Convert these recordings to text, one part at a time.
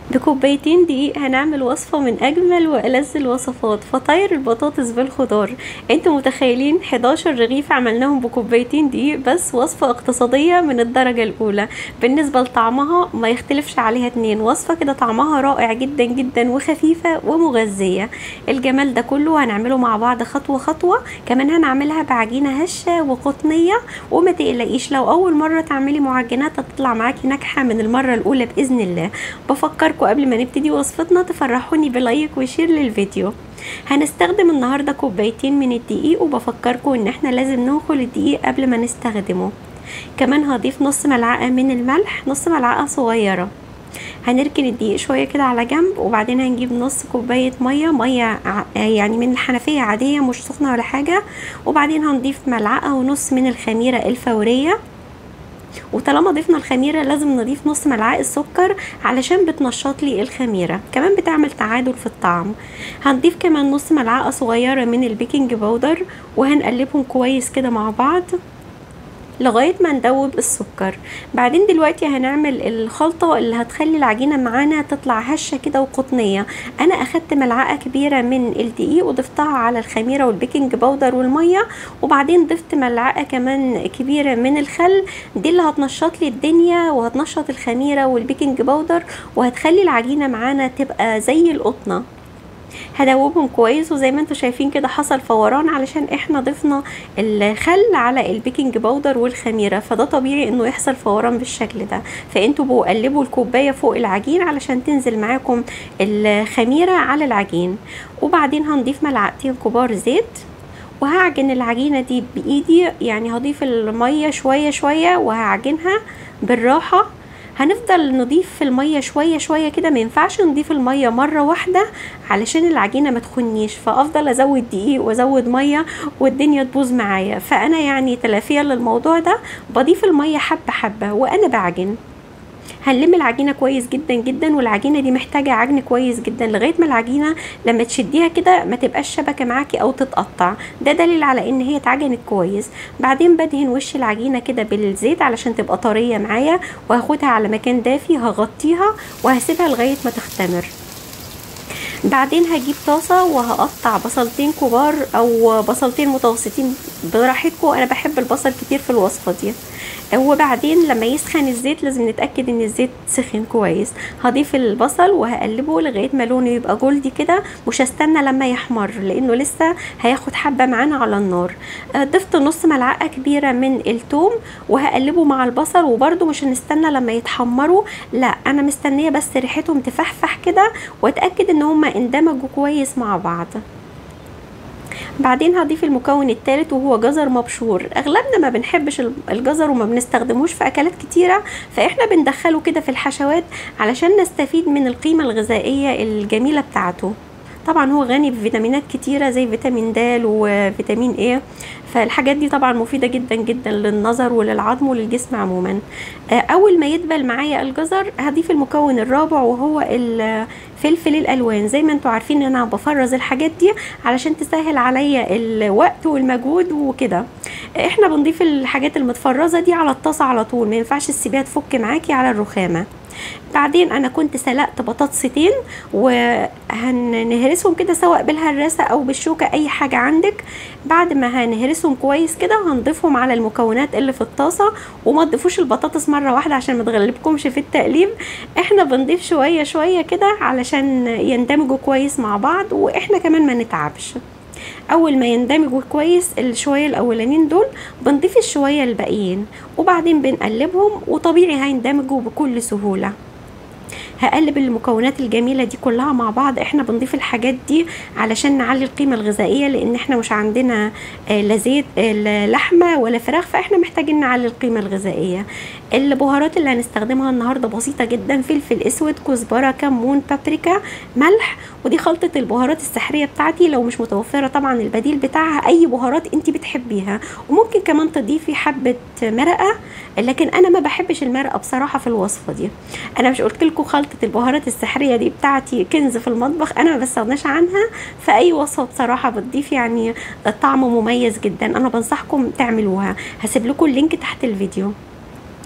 بكوبايتين دقيق هنعمل وصفة من أجمل وألذ الوصفات فطاير البطاطس بالخضار انتوا متخيلين 11 رغيف عملناهم بكوبايتين دقيق بس وصفة اقتصادية من الدرجة الأولى بالنسبة لطعمها ما يختلفش عليها اتنين وصفة كده طعمها رائع جدا جدا وخفيفة ومغذية الجمال ده كله هنعمله مع بعض خطوة خطوة كمان هنعملها بعجينة هشة وقطنية وما تقلقيش لو أول مرة تعملي معجنات هتطلع معاكي ناجحة من المرة الأولى بإذن الله بفكركم قبل ما نبتدي وصفتنا تفرحوني بلايك وشير للفيديو هنستخدم النهارده كوبايتين من الدقيق وبفكركم ان احنا لازم ننخل الدقيق قبل ما نستخدمه كمان هضيف نص ملعقه من الملح نص ملعقه صغيره هنركن الدقيق شويه كده على جنب وبعدين هنجيب نص كوبايه ميه ميه يعني من الحنفيه عاديه مش سخنه ولا حاجه وبعدين هنضيف ملعقه ونص من الخميره الفوريه وطالما ضفنا الخميره لازم نضيف نص ملعقه سكر علشان بتنشط لي الخميره كمان بتعمل تعادل في الطعم هنضيف كمان نص ملعقه صغيره من البيكنج باودر وهنقلبهم كويس كده مع بعض لغايه ما ندوب السكر بعدين دلوقتي هنعمل الخلطه اللي هتخلي العجينه معانا تطلع هشه كده وقطنيه انا اخدت ملعقه كبيره من الدقيق وضفتها على الخميره والبيكنج باودر والميه وبعدين ضفت ملعقه كمان كبيره من الخل دي اللي هتنشط لي الدنيا وهتنشط الخميره والبيكنج باودر وهتخلي العجينه معانا تبقى زي القطنه هدوبهم كويس وزي ما انتم شايفين كده حصل فوران علشان احنا ضفنا الخل على البيكنج باودر والخميره فده طبيعي انه يحصل فوران بالشكل ده فانتوا بقوا قلبوا الكوبايه فوق العجين علشان تنزل معاكم الخميره على العجين وبعدين هنضيف ملعقتين كبار زيت وهعجن العجينه دي بايدي يعني هضيف الميه شويه شويه وهعجنها بالراحه هنفضل نضيف في الميه شويه شويه كده ما ينفعش نضيف الميه مره واحده علشان العجينه ما تخنيش فافضل ازود دقيق وازود ميه والدنيا تبوظ معايا فانا يعني تلافيا للموضوع ده بضيف الميه حبه حبه وانا بعجن هنلم العجينه كويس جدا جدا والعجينه دي محتاجه عجن كويس جدا لغايه ما العجينه لما تشديها كده ما تبقاش شبكه معاكي او تتقطع ده دليل على ان هي اتعجنت كويس بعدين بدهن وش العجينه كده بالزيت علشان تبقى طريه معايا وهاخدها على مكان دافي هغطيها وهسيبها لغايه ما تختمر بعدين هجيب طاسة وهقطع بصلتين كبار او بصلتين متوسطين براحتكم انا بحب البصل كتير في الوصفة دي وبعدين لما يسخن الزيت لازم نتاكد ان الزيت سخن كويس هضيف البصل وهقلبه لغايه ما لونه يبقى جولدي كده مش هستنى لما يحمر لانه لسه هياخد حبه معانا على النار ضفت نص ملعقه كبيره من الثوم وهقلبه مع البصل وبرده مش هنستنى لما يتحمروا لا انا مستنيه بس ريحتهم تفحفح كده واتاكد ان هما اندمجوا كويس مع بعض بعدين هضيف المكون الثالث وهو جزر مبشور اغلبنا ما بنحبش الجزر وما بنستخدموش في اكلات كتيره فاحنا بندخله كده في الحشوات علشان نستفيد من القيمه الغذائيه الجميله بتاعته طبعا هو غني بفيتامينات كتيرة زي فيتامين د وفيتامين ايه فالحاجات دي طبعا مفيدة جدا جدا للنظر وللعظم وللجسم عموما اول ما يدبل معايا الجزر هضيف المكون الرابع وهو الفلفل الالوان زي ما انتم عارفين انا بفرز الحاجات دي علشان تسهل عليا الوقت والمجهود وكده احنا بنضيف الحاجات المتفرزة دي على الطاسة على طول ما ينفعش تسيبيها تفك معاكي على الرخامة بعدين انا كنت سلقت بطاطستين وهنهرسهم كده سواء بالهراسه او بالشوكه اي حاجه عندك بعد ما هنهرسهم كويس كده هنضيفهم على المكونات اللي في الطاسه وما تضيفوش البطاطس مره واحده عشان ما تغلبكمش في التقليب احنا بنضيف شويه شويه كده علشان يندمجوا كويس مع بعض واحنا كمان ما نتعبش اول ما يندمجوا كويس الشويه الاولانيين دول بنضيف الشويه الباقيين وبعدين بنقلبهم وطبيعي هيندمجوا بكل سهوله هقلب المكونات الجميله دي كلها مع بعض احنا بنضيف الحاجات دي علشان نعلي القيمه الغذائيه لان احنا مش عندنا لا زيت لا لحمه ولا فراخ فاحنا محتاجين نعلي القيمه الغذائيه البهارات اللي هنستخدمها النهارده بسيطه جدا فلفل اسود كزبره كمون بابريكا ملح ودي خلطه البهارات السحريه بتاعتي لو مش متوفره طبعا البديل بتاعها اي بهارات انت بتحبيها وممكن كمان تضيفي حبه مرقه لكن انا ما بحبش المرقه بصراحه في الوصفه دي انا مش قلت لكم خلطه البهارات السحريه دي بتاعتي كنز في المطبخ انا ما بستغناش عنها في اي وصفه بصراحه بتضيف يعني طعم مميز جدا انا بنصحكم تعملوها هسيب لكم اللينك تحت الفيديو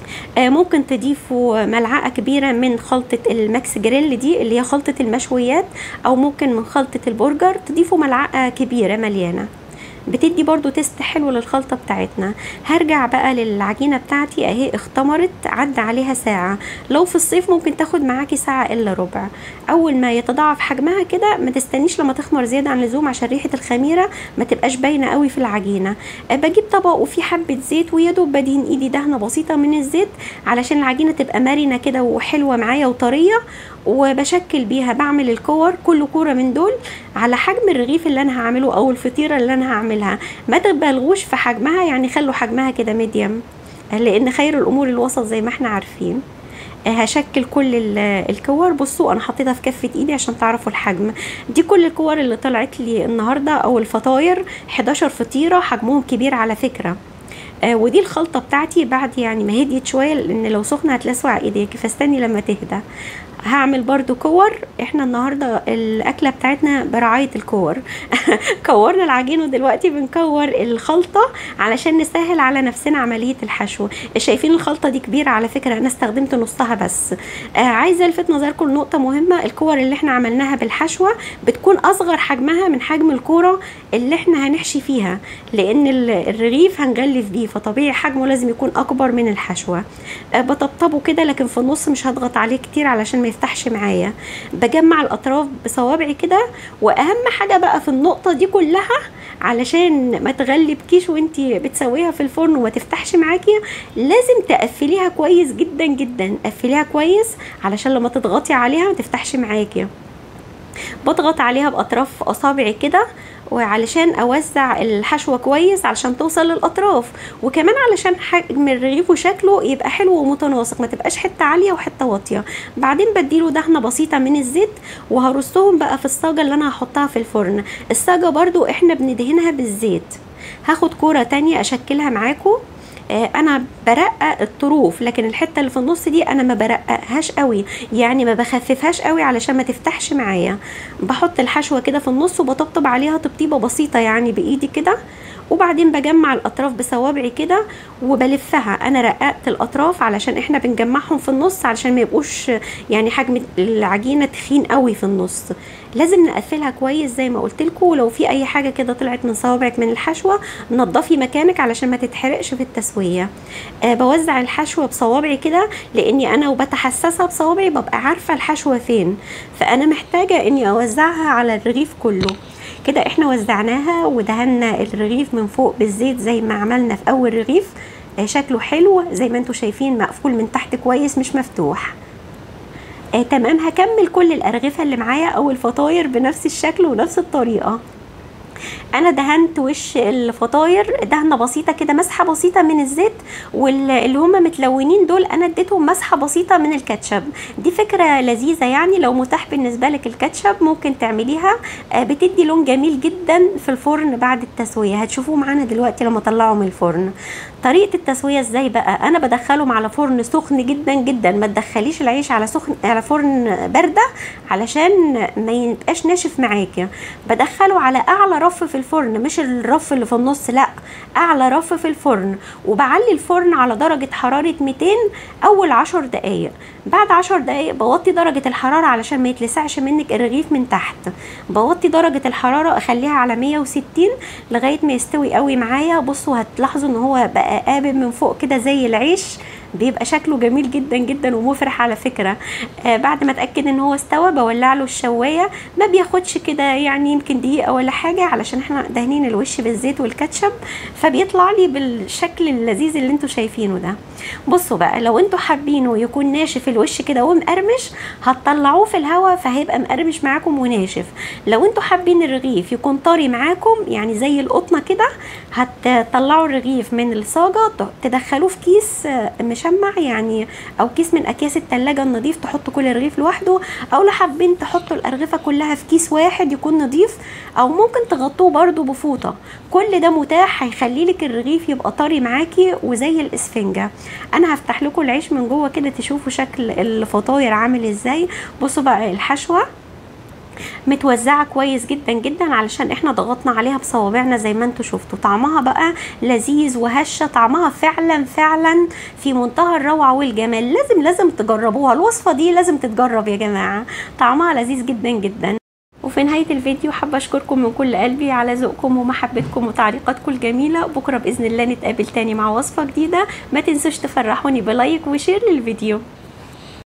آه، ممكن تضيفوا ملعقة كبيرة من خلطة الماكس جريل دي اللي هي خلطة المشويات أو ممكن من خلطة البرجر تضيفوا ملعقة كبيرة مليانة بتدي برضو تست حلو للخلطة بتاعتنا هرجع بقى للعجينة بتاعتي اهي اختمرت عدى عليها ساعة لو في الصيف ممكن تاخد معاكي ساعة الا ربع اول ما يتضاعف حجمها كده ما تستنيش لما تخمر زيادة عن اللزوم عشان ريحة الخميرة ما تبقاش باينة قوي في العجينة أه بجيب طبق وفيه حبة زيت ويا دوب بدهن ايدي دهنة بسيطة من الزيت علشان العجينة تبقى مرنة كده وحلوة معايا وطرية وبشكل بيها بعمل الكور كل كورة من دول على حجم الرغيف اللي انا هعمله او الفطيرة اللي انا هعملها ما تبالغوش في حجمها يعني خلوا حجمها كده ميديم لان خير الامور الوسط زي ما احنا عارفين هشكل كل الكور بصوا انا حطيتها في كفه ايدي عشان تعرفوا الحجم دي كل الكور اللي طلعت لي النهارده او الفطاير 11 فطيره حجمهم كبير على فكره آه ودي الخلطه بتاعتي بعد يعني ما هديت شويه لان لو سخنه هتلسوع ايديك فاستني لما تهدى هعمل برضو كور احنا النهارده الاكله بتاعتنا برعايه الكور كورنا العجين ودلوقتي بنكور الخلطه علشان نسهل على نفسنا عمليه الحشو شايفين الخلطه دي كبيره على فكره انا استخدمت نصها بس آه عايزه الفت نظركم لنقطه مهمه الكور اللي احنا عملناها بالحشوه بتكون اصغر حجمها من حجم الكوره اللي احنا هنحشي فيها لان الرغيف هنغلف بيه فطبيعي حجمه لازم يكون اكبر من الحشوه أه بطبطبه كده لكن في النص مش هضغط عليه كتير علشان ما يفتحش معايا بجمع الاطراف بصوابعي كده واهم حاجه بقى في النقطه دي كلها علشان ما تغلبكيش وانتي بتسويها في الفرن وما تفتحش معاكي لازم تقفليها كويس جدا جدا قفليها كويس علشان لما تضغطي عليها ما تفتحش معاكي بضغط عليها باطراف اصابعي كده وعلشان اوزع الحشوه كويس علشان توصل للاطراف وكمان علشان حجم الرغيف وشكله يبقى حلو ومتناسق ما تبقاش حته عاليه وحته واطيه بعدين بديله دهنه بسيطه من الزيت وهرصهم بقى في الصاجه اللي انا هحطها في الفرن الصاجه برضو احنا بندهنها بالزيت هاخد كوره تانية اشكلها معاكم انا برقق الطروف لكن الحته اللي في النص دي انا ما برققهاش قوي يعني ما بخففهاش قوي علشان ما تفتحش معايا بحط الحشوه كده في النص وبطبطب عليها تبطيبه بسيطه يعني بايدي كده وبعدين بجمع الاطراف بصوابعي كده وبلفها انا رققت الاطراف علشان احنا بنجمعهم في النص علشان ما يبقوش يعني حجم العجينه تخين قوي في النص لازم نقفلها كويس زي ما قلت لكم ولو في اي حاجه كده طلعت من صوابعك من الحشوه نضفي مكانك علشان ما تتحرقش في التسويه أه بوزع الحشوه بصوابعي كده لاني انا وبتحسسها بصوابعي ببقى عارفه الحشوه فين فانا محتاجه اني اوزعها على الرغيف كله كده احنا وزعناها ودهنا الرغيف من فوق بالزيت زي ما عملنا في اول رغيف آه شكله حلو زي ما انتم شايفين مقفول من تحت كويس مش مفتوح آه تمام هكمل كل الارغفه اللي معايا او الفطاير بنفس الشكل ونفس الطريقه انا دهنت وش الفطاير دهنه بسيطه كده مسحه بسيطه من الزيت واللي هم متلونين دول انا اديتهم مسحه بسيطه من الكاتشب دي فكره لذيذه يعني لو متاح بالنسبه لك الكاتشب ممكن تعمليها بتدي لون جميل جدا في الفرن بعد التسويه هتشوفوه معانا دلوقتي لما اطلعه من الفرن طريقه التسويه ازاي بقى انا بدخلهم على فرن سخن جدا جدا ما تدخليش العيش على سخن على فرن بارده علشان ما يبقاش ناشف معاكي بدخله على اعلى رف في الفرن مش الرف اللي في النص لا اعلى رف في الفرن وبعلي الفرن على درجه حراره 200 اول 10 دقائق بعد 10 دقائق بوطي درجه الحراره علشان ما يتلسعش منك الرغيف من تحت بوطي درجه الحراره اخليها على 160 لغايه ما يستوي قوي معايا بصوا هتلاحظوا ان هو بقى قابب من فوق كده زي العيش بيبقى شكله جميل جدا جدا ومفرح على فكره آه بعد ما اتاكد ان هو استوى بولع له الشوايه ما بياخدش كده يعني يمكن دقيقه ولا حاجه علشان احنا دهنين الوش بالزيت والكاتشب فبيطلع لي بالشكل اللذيذ اللي انتوا شايفينه ده بصوا بقى لو انتوا حابينه يكون ناشف الوش كده ومقرمش هتطلعوه في الهواء فهيبقى مقرمش معاكم وناشف لو انتوا حابين الرغيف يكون طري معاكم يعني زي القطنه كده هتطلعوا الرغيف من الصاجه تدخلوه في كيس مشمع يعني او كيس من اكياس التلاجة النظيف تحطوا كل رغيف لوحده او لو حابين تحطوا الارغفه كلها في كيس واحد يكون نظيف او ممكن تغطوه برده بفوطه كل ده متاح هيخلي لك الرغيف يبقى طري معاكي وزي الاسفنجه انا هفتح لكم العيش من جوه كده تشوفوا شكل الفطاير عامل ازاي بصوا بقى الحشوه متوزعه كويس جدا جدا علشان احنا ضغطنا عليها بصوابعنا زي ما انتم شفتوا طعمها بقى لذيذ وهشه طعمها فعلا فعلا في منتهى الروعه والجمال لازم لازم تجربوها الوصفه دي لازم تتجرب يا جماعه طعمها لذيذ جدا جدا وفي نهاية الفيديو حابة أشكركم من كل قلبي على ذوقكم ومحبتكم وتعليقاتكم الجميلة بكرة بإذن الله نتقابل تاني مع وصفة جديدة ما تنسوش تفرحوني بلايك وشير للفيديو